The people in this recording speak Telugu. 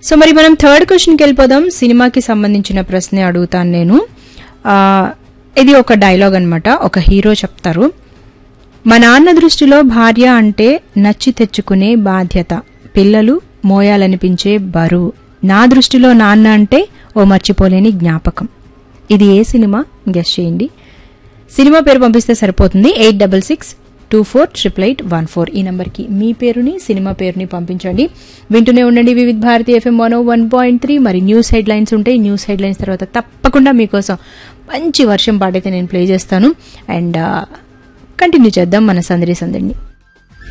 సో మరి మనం థర్డ్ క్వశ్చన్కి వెళ్ళిపోదాం సినిమాకి సంబంధించిన ప్రశ్నే అడుగుతాను నేను ఆ, ఇది ఒక డైలాగ్ అన్నమాట ఒక హీరో చెప్తారు మా నాన్న దృష్టిలో భార్య అంటే నచ్చి తెచ్చుకునే బాధ్యత పిల్లలు మోయాలనిపించే బరువు నా దృష్టిలో నాన్న అంటే ఓ మర్చిపోలేని జ్ఞాపకం ఇది ఏ సినిమా గెస్ట్ చేయండి సినిమా పేరు పంపిస్తే సరిపోతుంది eight double six two four triple eight one four ఈ నంబర్కి మీ పేరుని సినిమా పేరుని పంపించండి వింటూనే ఉండండి Vividh Bharati FM one one point three మరి న్యూస్ హెడ్ లైన్స్ ఉంటాయి న్యూస్ హెడ్ లైన్స్ తర్వాత తప్పకుండా మీకోసం మంచి వర్షం పాటైతే నేను ప్లే చేస్తాను అండ్ కంటిన్యూ చేద్దాం మన సందడి సందడిని